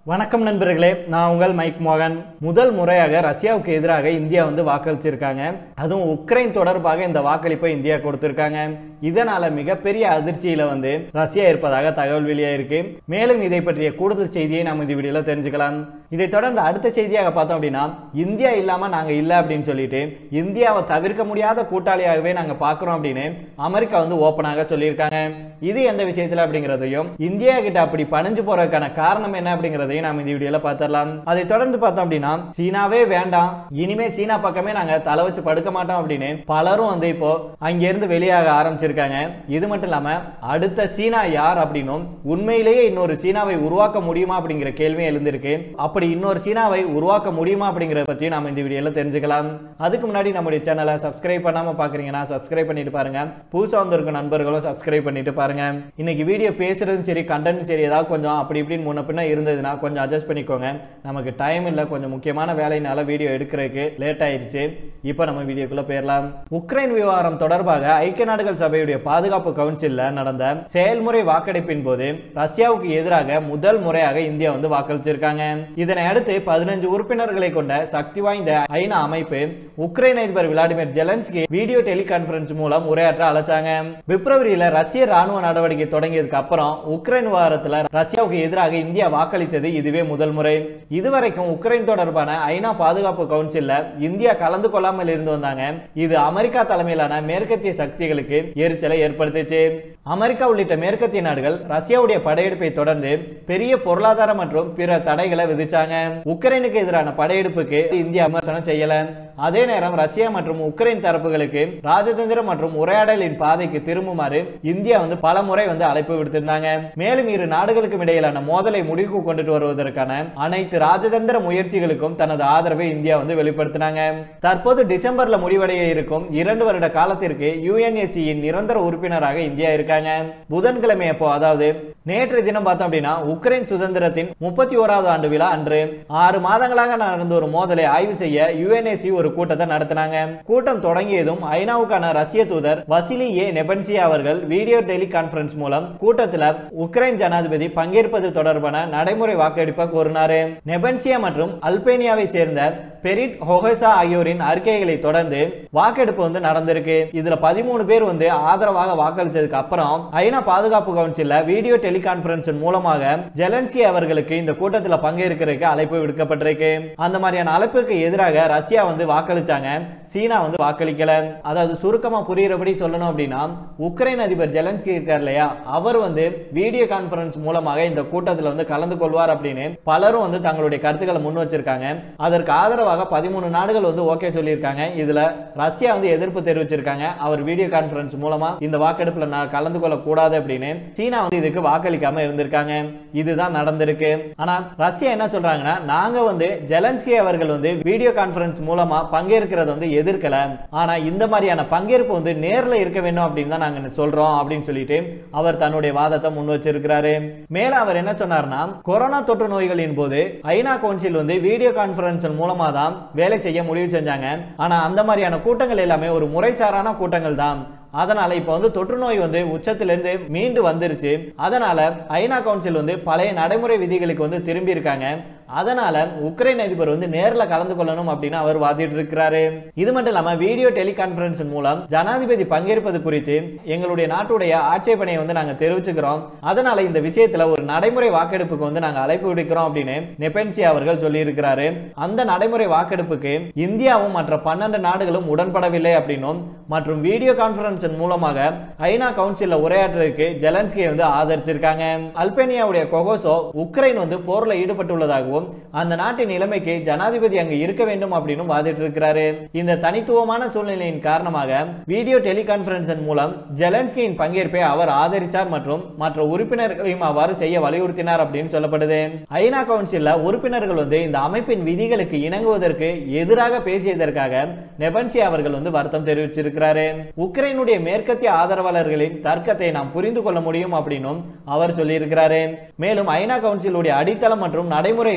வணக்கம் நண்பர்களே நான் உங்கள் மைக் மோகன் முதல் முறையாக ரஷ்யாவுக்கு எதிராக இந்தியா வந்து வாக்களிச்சிருக்காங்க அதுவும் உக்ரைன் தொடர்பாக இந்த வாக்களிப்பை இந்தியா கொடுத்திருக்காங்க இதனால மிகப்பெரிய அதிர்ச்சியில வந்து ரஷ்யா இருப்பதாக தகவல் வெளியாயிருக்கு மேலும் இதை பற்றிய கூடுதல் செய்தியை நாம் இந்த வீடியோல தெரிஞ்சுக்கலாம் இதை தொடர்ந்து அடுத்த செய்தியாக பார்த்தோம் அப்படின்னா இந்தியா இல்லாம நாங்க இல்ல அப்படின்னு சொல்லிட்டு இந்தியாவை தவிர்க்க முடியாத கூட்டாளியாகவே நாங்க பார்க்கிறோம் அப்படின்னு அமெரிக்கா வந்து ஓப்பனாக சொல்லியிருக்காங்க இது எந்த விஷயத்துல அப்படிங்கிறதையும் இந்தியா கிட்ட அப்படி பணிஞ்சு போறதுக்கான காரணம் என்ன அப்படிங்கிறதையும் நாம இந்த வீடியோல பார்த்துடலாம் அதை தொடர்ந்து பார்த்தோம் அப்படின்னா சீனாவே வேண்டாம் இனிமே சீனா பக்கமே நாங்க தலை வச்சு படுக்க மாட்டோம் அப்படின்னு பலரும் வந்து இப்போ அங்கிருந்து வெளியாக ஆரம்பிச்சிருக்காங்க இது மட்டும் இல்லாம அடுத்த சீனா யார் அப்படின்னும் உண்மையிலேயே இன்னொரு சீனாவை உருவாக்க முடியுமா அப்படிங்கிற கேள்வியும் எழுந்திருக்கு அப்படி இன்னொரு சீனாவை உருவாக்க முடியுமா அப்படிங்கறத பத்தியும் நாம இந்த வீடியோல தெரிஞ்சுக்கலாம் அதுக்கு முன்னாடி நம்முடைய சேனலை சப்ஸ்கிரைப் பண்ணாம பாக்குறீங்கன்னா சப்ஸ்கிரைப் பண்ணிட்டு பாருங்க புதுசா வந்திருக்க நண்பர்களும் சப்ஸ்கிரைப் பண்ணிட்டு பாருங்க இன்னைக்கு வீடியோ பேசுறதும் சரி கண்டென்ட் சரி ஏதாவது கொஞ்சம் அப்படி இப்படின்னு முன்ன பின்ன இருந்ததுன்னா கொஞ்சம் அட்ஜஸ்ட் பண்ணிக்கோங்க நமக்கு டைம் இல்லை கொஞ்சம் முக்கியமான வேலையினால வீடியோ எடுக்கிறதுக்கு லேட் ஆயிருச்சு இப்போ நம்ம வீடியோக்குள்ள போயிடலாம் உக்ரைன் விவகாரம் தொடர்பாக ஐக்கிய நாடுகள் சபையுடைய பாதுகாப்பு கவுன்சில்ல நடந்த செயல்முறை வாக்கெடுப்பின் போது ரஷ்யாவுக்கு எதிராக முதல் முறையாக இந்தியா வந்து வாக்களிச்சிருக்காங்க இதனை அடுத்து பதினஞ்சு உறுப்பினர்களை கொண்ட சக்தி வாய்ந்த ஐநா அமைப்பு உக்ரைன் அதிபர் விளாடிமிர் ஜெலன்ஸ்கி வீடியோ டெலிகான்பரன்ஸ் மூலம் உரையாற்ற அழைச்சாங்க பிப்ரவரியில ரஷ்ய ராணுவ நடவடிக்கை தொடங்கியதுக்கு அப்புறம் உக்ரைன் விவகாரத்துல ரஷ்யாவுக்கு எதிராக இந்தியா வாக்களித்தது இதுவே முதல் முறை இதுவரைக்கும் உக்ரைன் தொடர்பான ஐநா பாதுகாப்பு கவுன்சில்ல இந்தியா கலந்து கொள்ளாமல் இருந்து வந்தாங்க இது அமெரிக்கா தலைமையிலான மேற்கத்திய சக்திகளுக்கு எரிச்சலை ஏற்படுத்துச்சு அமெரிக்கா உள்ளிட்ட மேற்கத்திய நாடுகள் ரஷ்யாவுடைய படையெடுப்பை தொடர்ந்து பெரிய பொருளாதார மற்றும் பிற தடைகளை விதிச்சாங்க உக்ரைனுக்கு எதிரான படையெடுப்புக்கு இந்தியா விமர்சனம் செய்யல அதே நேரம் ரஷ்யா மற்றும் உக்ரைன் தரப்புகளுக்கு ராஜதந்திர மற்றும் உரையாடலின் பாதைக்கு திரும்புமாறு இந்தியா வந்து பல முறை வந்து அழைப்பு விடுத்திருந்தாங்க மேலும் இரு நாடுகளுக்கும் இடையிலான மோதலை முடிவுக்கு கொண்டுட்டு வருவதற்கான அனைத்து ராஜதந்திர முயற்சிகளுக்கும் தனது ஆதரவை இந்தியா வந்து வெளிப்படுத்தினாங்க தற்போது டிசம்பர்ல முடிவடைய இருக்கும் இரண்டு வருட காலத்திற்கு யுஎன்எஸ்சியின் நிரந்தர உறுப்பினராக இந்தியா இருக்காங்க புதன்கிழமை அப்போ அதாவது நேற்று தினம் பார்த்தோம் அப்படின்னா உக்ரைன் சுதந்திரத்தின் முப்பத்தி ஓராவது ஆண்டு விழா அன்று ஆறு மாதங்களாக நடந்த ஒரு மோதலை ஆய்வு செய்ய யுஎன்எஸ்சி ஒரு கூட்டத்தை நடத்தினாங்க கூட்டம் தொடங்கியதும் ஐநாவுக்கான ரஷ்ய தூதர் வசிலி ஏ நெபன்சியா அவர்கள் வீடியோ டெலி கான்பரன்ஸ் மூலம் கூட்டத்தில் உக்ரைன் ஜனாதிபதி பங்கேற்பது தொடர்பான நடைமுறை வாக்கெடுப்பை கோரினாரு நெபன்சியா மற்றும் அல்பேனியாவை சேர்ந்த பெரிட் ஹொஹசா ஆகியோரின் அறிக்கைகளை தொடர்ந்து வாக்கெடுப்பு வந்து நடந்திருக்கு இதுல பதிமூணு பேர் வந்து ஆதரவாக வாக்களிச்சதுக்கு அப்புறம் ஐநா பாதுகாப்பு கவுன்சில்ல வீடியோ டெலிகான்பரன்ஸ் மூலமாக ஜெலன்ஸ்கி அவர்களுக்கு இந்த கூட்டத்தில் பங்கேற்கிறதுக்கு அழைப்பு விடுக்கப்பட்டிருக்கு அந்த மாதிரியான அழைப்புக்கு எதிராக ரஷ்யா வந்து வாக்களிச்சாங்க சீனா வந்து வாக்களிக்கல அதாவது சுருக்கமா புரியுறபடி சொல்லணும் அப்படின்னா உக்ரைன் அதிபர் ஜெலன்ஸ்கி இருக்கார் இல்லையா அவர் வந்து வீடியோ கான்பரன்ஸ் மூலமாக இந்த கூட்டத்தில் வந்து கலந்து கொள்வார் அப்படின்னு பலரும் வந்து தங்களுடைய கருத்துக்களை முன் வச்சிருக்காங்க அதற்கு ஆதரவாக பதிமூணு நாடுகள் வந்து ஓகே சொல்லியிருக்காங்க இதுல ரஷ்யா வந்து எதிர்ப்பு தெரிவிச்சிருக்காங்க அவர் வீடியோ கான்பரன்ஸ் மூலமா இந்த வாக்கெடுப்புல நான் கலந்து கொள்ள கூடாது அப்படின்னு சீனா வந்து இதுக்கு வாக்களிக்காம இருந்திருக்காங்க இதுதான் நடந்திருக்கு ஆனா ரஷ்யா என்ன சொல்றாங்கன்னா நாங்க வந்து ஜெலன்ஸ்கி அவர்கள் வந்து வீடியோ கான்பரன்ஸ் மூலமா பங்கேற்கிறது வந்து எதிர்க்கல ஆனா இந்த மாதிரியான பங்கேற்பு வந்து நேர்ல இருக்க வேண்டும் அப்படின்னு தான் நாங்க சொல்றோம் அப்படின்னு சொல்லிட்டு அவர் தன்னுடைய வாதத்தை முன் வச்சிருக்கிறாரு மேல அவர் என்ன சொன்னார்னா கொரோனா தொற்று நோய்களின் போது ஐநா கவுன்சில் வந்து வீடியோ கான்பரன்ஸ் மூலமா தான் வேலை செய்ய முடிவு செஞ்சாங்க ஆனா அந்த மாதிரியான கூட்டங்கள் எல்லாமே ஒரு முறைசாரான கூட்டங்கள் தான் அதனால இப்ப வந்து தொற்று நோய் வந்து உச்சத்திலிருந்து மீண்டு வந்துருச்சு அதனால ஐநா கவுன்சில் வந்து பழைய நடைமுறை விதிகளுக்கு வந்து திரும்பி இருக்காங்க அதனால உக்ரைன் அதிபர் வந்து நேர்ல கலந்து கொள்ளணும் அப்படின்னு அவர் வாதிட்டு இருக்கிறாரு இது மட்டும் இல்லாம வீடியோ டெலிகான்பரன்ஸ் மூலம் ஜனாதிபதி பங்கேற்பது குறித்து எங்களுடைய நாட்டுடைய ஆட்சேபனையை வந்து நாங்க தெரிவிச்சுக்கிறோம் அதனால இந்த விஷயத்துல ஒரு நடைமுறை வாக்கெடுப்புக்கு வந்து நாங்க அழைப்பு விடுக்கிறோம் அப்படின்னு நெபென்சி அவர்கள் சொல்லி இருக்கிறாரு அந்த நடைமுறை வாக்கெடுப்புக்கு இந்தியாவும் மற்ற பன்னெண்டு நாடுகளும் உடன்படவில்லை அப்படின்னும் மற்றும் வீடியோ கான்பரன்ஸ் மூலமாக ஐநா கவுன்சில்ல உரையாற்றுறதுக்கு ஜெலன்ஸ்கியை வந்து ஆதரிச்சிருக்காங்க அல்பேனியாவுடைய கொகோசோ உக்ரைன் வந்து போர்ல ஈடுபட்டுள்ளதாகவும் அந்த நாட்டின் நிலைமைக்கு ஜனாதிபதி அங்கு இருக்க வேண்டும் அப்படின்னு வாதிட்டு இருக்கிறாரு இந்த தனித்துவமான சூழ்நிலையின் காரணமாக வீடியோ டெலிகான்பரன்ஸ் மூலம் ஜெலன்ஸ்கியின் பங்கேற்பை அவர் ஆதரித்தார் மற்றும் மற்ற உறுப்பினர்களையும் அவ்வாறு செய்ய வலியுறுத்தினார் அப்படின்னு சொல்லப்படுது ஐநா கவுன்சில்ல உறுப்பினர்கள் வந்து இந்த அமைப்பின் விதிகளுக்கு இணங்குவதற்கு எதிராக பேசியதற்காக நெபன்சி அவர்கள் வந்து வருத்தம் தெரிவிச்சிருக்கிறாரு உக்ரைனுடைய மேற்கத்திய ஆதரவாளர்களின் தர்க்கத்தை நாம் புரிந்து கொள்ள முடியும் அப்படின்னும் அவர் சொல்லியிருக்கிறாரு மேலும் ஐநா கவுன்சிலுடைய அடித்தளம் மற்றும் நடைமுறைகள்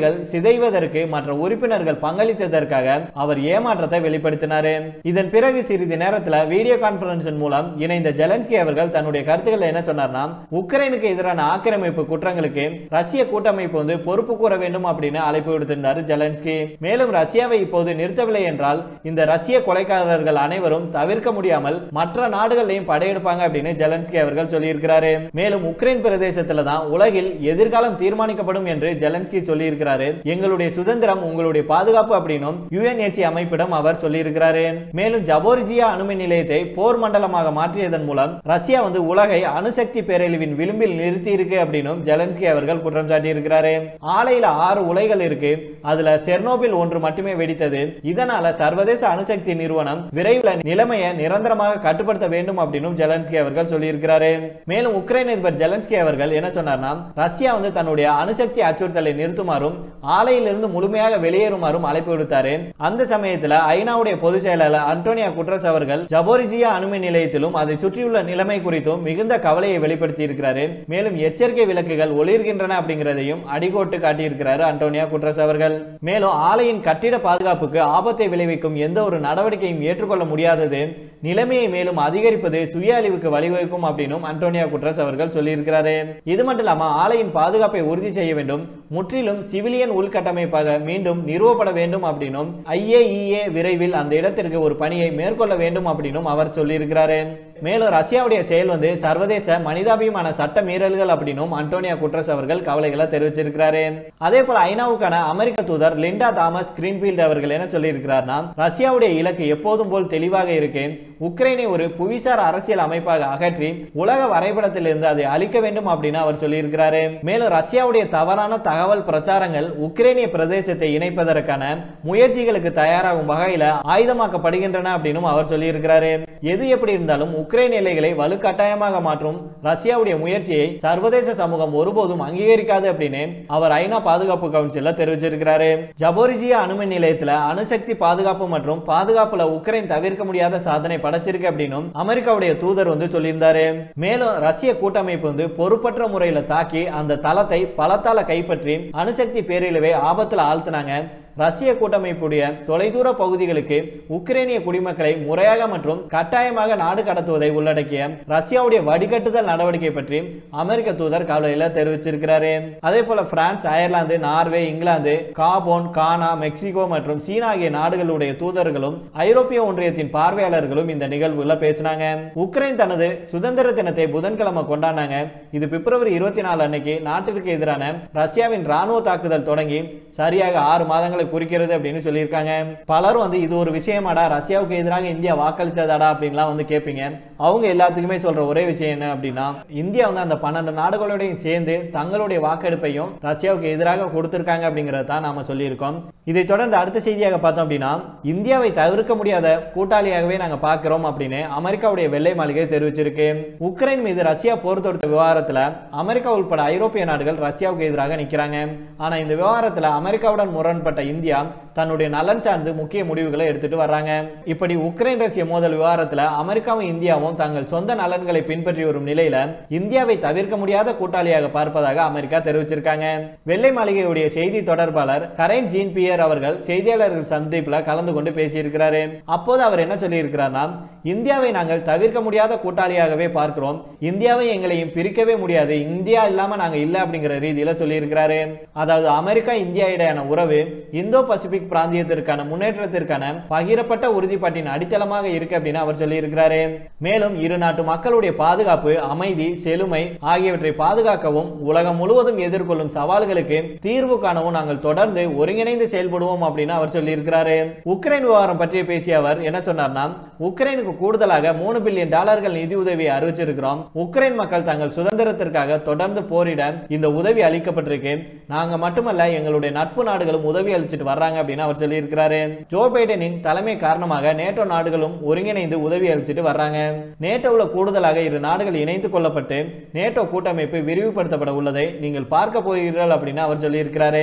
கோரிக்கைகள் சிதைவதற்கு மற்ற உறுப்பினர்கள் பங்களித்ததற்காக அவர் ஏமாற்றத்தை வெளிப்படுத்தினார் இதன் பிறகு சிறிது நேரத்தில் வீடியோ கான்பரன்ஸின் மூலம் இணைந்த ஜெலன்ஸ்கி அவர்கள் தன்னுடைய கருத்துக்களை என்ன சொன்னார்னா உக்ரைனுக்கு எதிரான ஆக்கிரமிப்பு குற்றங்களுக்கு ரஷ்ய கூட்டமைப்பு வந்து பொறுப்பு கூற வேண்டும் அப்படின்னு அழைப்பு விடுத்திருந்தார் ஜெலன்ஸ்கி மேலும் ரஷ்யாவை இப்போது நிறுத்தவில்லை என்றால் இந்த ரஷ்ய கொலைக்காரர்கள் அனைவரும் தவிர்க்க முடியாமல் மற்ற நாடுகளையும் படையெடுப்பாங்க அப்படின்னு ஜெலன்ஸ்கி அவர்கள் சொல்லியிருக்கிறாரு மேலும் உக்ரைன் பிரதேசத்துல தான் உலகில் எதிர்காலம் தீர்மானிக்கப்படும் என்று ஜெலன்ஸ்கி சொல்லியிருக்கிறாரு எங்களுடைய சுதந்திரம் உங்களுடைய பாதுகாப்பு அப்படின்னும் யுஎன்ஏசி அமைப்பிடம் அவர் சொல்லியிருக்கிறாரு மேலும் ஜபோர்ஜியா அணுமின் நிலையத்தை போர் மண்டலமாக மாற்றியதன் மூலம் ரஷ்யா வந்து உலகை அணுசக்தி பேரழிவின் விளிம்பில் நிறுத்தி இருக்கு அப்படின்னும் ஜெலன்ஸ்கி அவர்கள் குற்றம் சாட்டியிருக்கிறாரு ஆலையில ஆறு உலைகள் இருக்கு அதுல செர்னோபில் ஒன்று மட்டுமே வெடித்தது இதனால சர்வதேச அணுசக்தி நிறுவனம் விரைவில் நிலைமையை நிரந்தரமாக கட்டுப்படுத்த வேண்டும் அப்படின்னு ஜெலன்ஸ்கி அவர்கள் சொல்லியிருக்கிறாரு மேலும் உக்ரைன் அதிபர் ஜெலன்ஸ்கி அவர்கள் என்ன சொன்னார்னா ரஷ்யா வந்து தன்னுடைய அணுசக்தி அச்சுறுத்தலை நிறுத்துமாறும் ஆலையிலிருந்து முழுமையாக வெளியேறுமாறும் அழைப்பு விடுத்தாரு அந்த சமயத்துல ஐநாவுடைய பொதுச் செயலாளர் அன்டோனியா குட்ரஸ் அவர்கள் ஜபோரிஜியா அணுமின் நிலையத்திலும் அதை சுற்றியுள்ள நிலைமை குறித்தும் மிகுந்த கவலையை வெளிப்படுத்தி இருக்கிறாரு மேலும் எச்சரிக்கை விளக்குகள் ஒளிர்கின்றன அப்படிங்கிறதையும் அடிகோட்டு காட்டியிருக்கிறாரு அன்டோனியா குட்ரஸ் அவர்கள் மேலும் ஆலையின் கட்டிட பாதுகாப்புக்கு ஆபத்தை விளைவிக்கும் எந்த ஒரு நடவடிக்கையும் ஏற்றுக்கொள்ள முடியாதது நிலைமையை மேலும் அதிகரிப்பது சுய அழிவுக்கு வழிவகுக்கும் அப்படின்னும் அன்டோனியா குட்ரஸ் அவர்கள் சொல்லியிருக்கிறாரு இது மட்டும் இல்லாம ஆலையின் பாதுகாப்பை உறுதி செய்ய வேண்டும் முற்றிலும் சிவிலியன் உள்கட்டமைப்பாக மீண்டும் நிறுவப்பட வேண்டும் அப்படின்னும் ஐஏஇஏ விரைவில் அந்த இடத்திற்கு ஒரு பணியை மேற்கொள்ள வேண்டும் அப்படின்னும் அவர் சொல்லியிருக்கிறாரு மேலும் ரஷ்யாவுடைய செயல் வந்து சர்வதேச மனிதாபிமான சட்ட மீறல்கள் அப்படின்னும் அன்டோனியா குட்ரஸ் அவர்கள் கவலைகளை தெரிவிச்சிருக்கிறாரு அதே போல ஐநாவுக்கான அமெரிக்க தூதர் லிண்டா தாமஸ் கிரீன்ஃபீல்ட் அவர்கள் என்ன சொல்லியிருக்கிறார்னா ரஷ்யாவுடைய இலக்கு எப்போதும் போல் தெளிவாக இருக்கு உக்ரைனை ஒரு புவிசார் அரசியல் அமைப்பாக அகற்றி உலக வரைபடத்திலிருந்து அதை அழிக்க வேண்டும் அப்படின்னு அவர் சொல்லியிருக்கிறாரு மேலும் ரஷ்யாவுடைய தவறான தகவல் பிரச்சாரங்கள் உக்ரைனிய பிரதேசத்தை இணைப்பதற்கான முயற்சிகளுக்கு தயாராகும் வகையில ஆயுதமாக்கப்படுகின்றன அப்படின்னு அவர் சொல்லியிருக்கிறாரு எது எப்படி இருந்தாலும் உக்ரைன் எல்லைகளை வலுக்கட்டாயமாக மாற்றும் ரஷ்யாவுடைய முயற்சியை சர்வதேச சமூகம் ஒருபோதும் அங்கீகரிக்காது அப்படின்னு அவர் ஐநா பாதுகாப்பு கவுன்சில்ல தெரிவிச்சிருக்கிறாரு ஜபோரிஜியா அணுமின் நிலையத்துல அணுசக்தி பாதுகாப்பு மற்றும் பாதுகாப்புல உக்ரைன் தவிர்க்க முடியாத சாதனை படைச்சிருக்கு அப்படின்னும் அமெரிக்காவுடைய தூதர் வந்து சொல்லியிருந்தாரு மேலும் ரஷ்ய கூட்டமைப்பு வந்து பொறுப்பற்ற முறையில தாக்கி அந்த தளத்தை பலத்தால கைப்பற்றி அணுசக்தி பேரழிவை ஆபத்துல ஆழ்த்தினாங்க ரஷ்ய கூட்டமைப்புடைய தொலைதூர பகுதிகளுக்கு உக்ரைனிய குடிமக்களை முறையாக மற்றும் கட்டாயமாக நாடு கடத்துவதை உள்ளடக்கிய ரஷ்யாவுடைய வடிகட்டுதல் நடவடிக்கை பற்றி அமெரிக்க தூதர் கவலையில தெரிவிச்சிருக்கிறாரு அதே போல France Ireland Norway England Gabon Ghana Mexico மற்றும் சீனா ஆகிய நாடுகளுடைய தூதர்களும் ஐரோப்பிய ஒன்றியத்தின் பார்வையாளர்களும் இந்த நிகழ்வுல பேசினாங்க உக்ரைன் தனது சுதந்திர தினத்தை புதன்கிழமை கொண்டாடினாங்க இது பிப்ரவரி இருபத்தி நாலு அன்னைக்கு நாட்டிற்கு எதிரான ரஷ்யாவின் ராணுவ தாக்குதல் தொடங்கி சரியாக ஆறு மாதங்களை குறிக்கிறது அப்படின்னு சொல்லியிருக்காங்க பலரும் வந்து இது ஒரு விஷயமாடா ரஷ்யாவுக்கு எதிராக இந்தியா வாக்களித்ததாடா அப்படின்லாம் வந்து கேட்பீங்க அவங்க எல்லாத்துக்குமே சொல்ற ஒரே விஷயம் என்ன அப்படின்னா இந்தியா வந்து அந்த பன்னெண்டு நாடுகளோடையும் சேர்ந்து தங்களுடைய வாக்கெடுப்பையும் ரஷ்யாவுக்கு எதிராக கொடுத்திருக்காங்க அப்படிங்கறத தான் நாம சொல்லியிருக்கோம் இதை தொடர்ந்து அடுத்த செய்தியாக பார்த்தோம் அப்படின்னா இந்தியாவை தவிர்க்க முடியாத கூட்டாளியாகவே நாங்க பார்க்கிறோம் அப்படின்னு அமெரிக்காவுடைய வெள்ளை மாளிகை தெரிவிச்சிருக்கு உக்ரைன் மீது ரஷ்யா போர் தொடுத்த விவகாரத்துல அமெரிக்கா உட்பட ஐரோப்பிய நாடுகள் ரஷ்யாவுக்கு எதிராக நிக்கிறாங்க ஆனா இந்த விவகாரத்துல அமெரிக்காவுடன் முரண்பட்ட இந்தியா தன்னுடைய நலன் சார்ந்து முக்கிய முடிவுகளை எடுத்துட்டு வர்றாங்க இப்படி உக்ரைன் ரஷ்ய மோதல் விவகாரத்துல அமெரிக்காவும் இந்தியாவும் தங்கள் சொந்த நலன்களை பின்பற்றி வரும் நிலையில இந்தியாவை தவிர்க்க முடியாத கூட்டாளியாக பார்ப்பதாக அமெரிக்கா தெரிவிச்சிருக்காங்க வெள்ளை மாளிகையுடைய செய்தி தொடர்பாளர் கரைன் ஜீன் பியர் அவர்கள் செய்தியாளர்கள் சந்திப்புல கலந்து கொண்டு பேசியிருக்கிறாரு அப்போது அவர் என்ன சொல்லியிருக்கிறார்னா இந்தியாவை நாங்கள் தவிர்க்க முடியாத கூட்டாளியாகவே பார்க்கிறோம் இந்தியாவை எங்களையும் பிரிக்கவே முடியாது இந்தியா இல்லாம நாங்க இல்ல அப்படிங்கிற ரீதியில சொல்லியிருக்கிறாரு அதாவது அமெரிக்கா இந்தியா இடையான உறவு இந்தோ பசிபிக் பிராந்தியத்திற்கான முன்னேற்றத்திற்கான பகிரப்பட்ட உறுதிப்பாட்டின் அடித்தளமாக இருக்கு அப்படின்னு அவர் சொல்லியிருக்கிறாரு மேலும் இரு நாட்டு மக்களுடைய பாதுகாப்பு அமைதி செழுமை ஆகியவற்றை பாதுகாக்கவும் உலகம் முழுவதும் எதிர்கொள்ளும் சவால்களுக்கு தீர்வு காணவும் நாங்கள் தொடர்ந்து ஒருங்கிணைந்து செயல்படுவோம் அப்படின்னு அவர் சொல்லியிருக்கிறாரு உக்ரைன் விவகாரம் பற்றி பேசிய அவர் என்ன சொன்னார்னா உக்ரைனுக்கு கூடுதலாக மூணு பில்லியன் டாலர்கள் நிதி உதவியை அறிவிச்சிருக்கிறோம் உக்ரைன் மக்கள் தங்கள் சுதந்திரத்திற்காக தொடர்ந்து போரிட இந்த உதவி அளிக்கப்பட்டிருக்கு நாங்க மட்டுமல்ல எங்களுடைய நட்பு நாடுகளும் உதவி அளிச்சிட்டு வர்றாங்க அப்படின்னு அவர் சொல்லியிருக்கிறாரு ஜோ பைடனின் தலைமை காரணமாக நேட்டோ நாடுகளும் ஒருங்கிணைந்து உதவி அளிச்சிட்டு வர்றாங்க நேட்டோவில் கூடுதலாக இரு நாடுகள் இணைத்துக் கொள்ளப்பட்டு நேட்டோ கூட்டமைப்பு விரிவுபடுத்தப்பட உள்ளதை நீங்கள் பார்க்க போகிறீர்கள் அப்படின்னு அவர் சொல்லியிருக்கிறாரு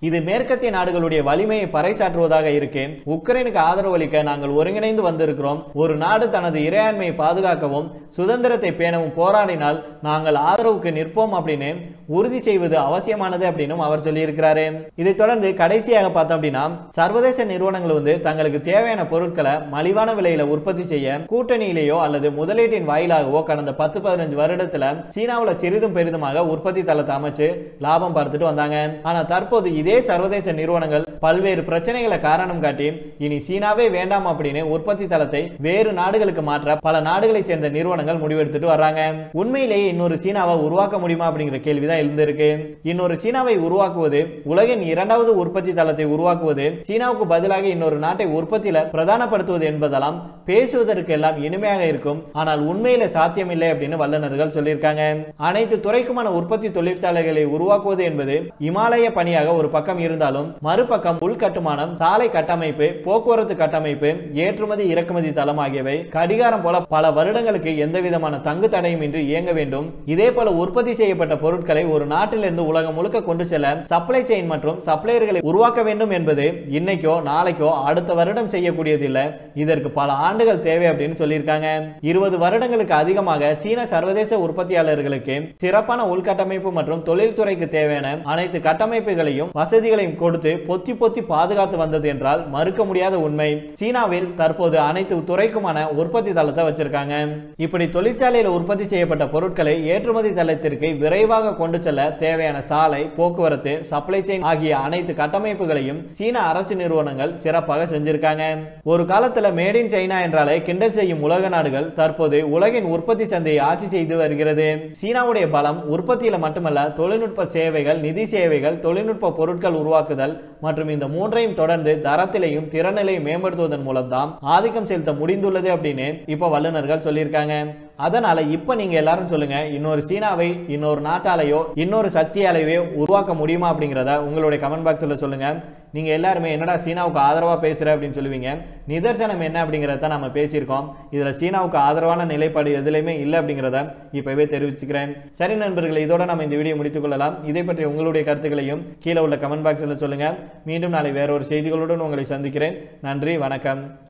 இது மேற்கத்திய நாடுகளுடைய வலிமையை பறைசாற்றுவதாக இருக்கு உக்ரைனுக்கு ஆதரவு அளிக்க நாங்கள் ஒருங்கிணைந்து வந்திருக்கிறோம் ஒரு நாடு தனது இறையாண்மையை பாதுகாக்கவும் சுதந்திரத்தை பேணவும் போராடினால் நாங்கள் ஆதரவுக்கு நிற்போம் அப்படின்னு உறுதி செய்வது அவசியமானது அப்படின்னு அவர் சொல்லியிருக்கிறாரு இதைத் தொடர்ந்து கடைசியாக பார்த்தோம் அப்படின்னா சர்வதேச நிறுவனங்கள் வந்து தங்களுக்கு தேவையான பொருட்களை மலிவான விலையில உற்பத்தி செய்ய கூட்டணியிலேயோ அல்லது முதலீட்டின் வாயிலாகவோ கடந்த பத்து பதினஞ்சு வருடத்துல சீனாவுல சிறிதும் பெரிதுமாக உற்பத்தி தளத்தை அமைச்சு லாபம் பார்த்துட்டு வந்தாங்க ஆனா தற்போது இதே சர்வதேச நிறுவனங்கள் பல்வேறு பிரச்சனைகளை காரணம் காட்டி இனி சீனாவே வேண்டாம் அப்படின்னு உற்பத்தி தளத்தை வேறு நாடுகளுக்கு மாற்ற பல நாடுகளை சேர்ந்த நிறுவனங்கள் முடிவெடுத்துட்டு வர்றாங்க உண்மையிலேயே இன்னொரு சீனாவை உருவாக்க முடியுமா அப்படிங்கிற கேள்விதான் எழுந்திருக்கு இன்னொரு சீனாவை உருவாக்குவது உலகின் இரண்டாவது உற்பத்தி தளத்தை உருவாக்குவது சீனாவுக்கு பதிலாக இன்னொரு நாட்டை உற்பத்தியில பிரதானப்படுத்துவது என்பதெல்லாம் பேசுவதற்கு எல்லாம் இனிமையாக இருக்கும் ஆனால் உண்மையில சாத்தியமில்லை அப்படின்னு வல்லுநர்கள் சொல்லியிருக்காங்க அனைத்து துறைக்குமான உற்பத்தி தொழிற்சாலைகளை உருவாக்குவது என்பது இமாலய பணியாக ஒரு பக்கம் இருந்தாலும் மறுபக்கம் உள்கட்டுமானம் சாலை கட்டமைப்பு போக்குவரத்து கட்டமைப்பு ஏற்றுமதி இறக்குமதி தளம் ஆகியவை கடிகாரம் போல பல வருடங்களுக்கு எந்த விதமான தங்கு தடையும் இன்றி இயங்க வேண்டும் இதே போல உற்பத்தி செய்யப்பட்ட பொருட்களை ஒரு நாட்டிலிருந்து உலகம் முழுக்க கொண்டு செல்ல சப்ளை செயின் மற்றும் சப்ளையர்களை உருவாக்க வேண்டும் என்பது இன்னைக்கோ நாளைக்கோ அடுத்த வருடம் செய்யக்கூடியதில்லை இதற்கு பல ஆண்டுகள் தேவை அப்படின்னு சொல்லியிருக்காங்க இருபது வருடங்களுக்கு அதிகமாக சீன சர்வதேச உற்பத்தியாளர்களுக்கு சிறப்பான உள்கட்டமைப்பு மற்றும் தொழில்துறைக்கு தேவையான அனைத்து கட்டமைப்புகளையும் வசதிகளையும் கொடுத்து பொத்தி பொத்தி பாதுகாத்து வந்தது என்றால் மறுக்க முடியாத உண்மை சீனாவில் தற்போது அனைத்து துறைக்குமான உற்பத்தி தளத்தை வச்சிருக்காங்க இப்படி தொழிற்சாலையில் உற்பத்தி செய்யப்பட்ட பொருட்களை ஏற்றுமதி தளத்திற்கு விரைவாக கொண்டு செல்ல தேவையான சாலை போக்குவரத்து சப்ளை செயின் ஆகிய அனைத்து கட்டமைப்புகளையும் சீன அரசு நிறுவனங்கள் சிறப்பாக செஞ்சிருக்காங்க ஒரு காலத்துல மேட் இன் சைனா என்றாலே கிண்டல் செய்யும் உலக நாடுகள் தற்போது உலகின் உற்பத்தி சந்தையை ஆட்சி செய்து வருகிறது சீனாவுடைய பலம் உற்பத்தியில மட்டுமல்ல தொழில்நுட்ப சேவைகள் நிதி சேவைகள் தொழில்நுட்ப பொருட்கள் உருவாக்குதல் மற்றும் இந்த மூன்றையும் தொடர்ந்து தரத்திலையும் திறனிலையும் மேம்படுத்துவதன் மூலம் தான் ஆதிக்கம் செலுத்த முடிந்துள்ளது அப்படின்னு இப்ப வல்லுநர்கள் சொல்லியிருக்காங்க அதனால இப்ப நீங்க எல்லாரும் சொல்லுங்க இன்னொரு சீனாவை இன்னொரு நாட்டாலேயோ இன்னொரு சக்தியாலேயோ உருவாக்க முடியுமா அப்படிங்கிறத உங்களுடைய கமெண்ட் பாக்ஸ்ல சொல்லுங்க நீங்க எல்லாருமே என்னடா சீனாவுக்கு ஆதரவா பேசுற அப்படின்னு சொல்லுவீங்க நிதர்சனம் என்ன அப்படிங்கிறத நம்ம பேசியிருக்கோம் இதுல சீனாவுக்கு ஆதரவான நிலைப்பாடு எதுலையுமே இல்லை அப்படிங்கிறத இப்பவே தெரிவிச்சுக்கிறேன் சரி நண்பர்களே இதோட நம்ம இந்த வீடியோ முடித்துக் கொள்ளலாம் இதை பற்றி உங்களுடைய கருத்துக்களையும் கீழே உள்ள கமெண்ட் பாக்ஸ்ல சொல்லுங்க மீண்டும் நாளை வேற ஒரு செய்திகளுடன் உங்களை சந்திக்கிறேன் நன்றி வணக்கம்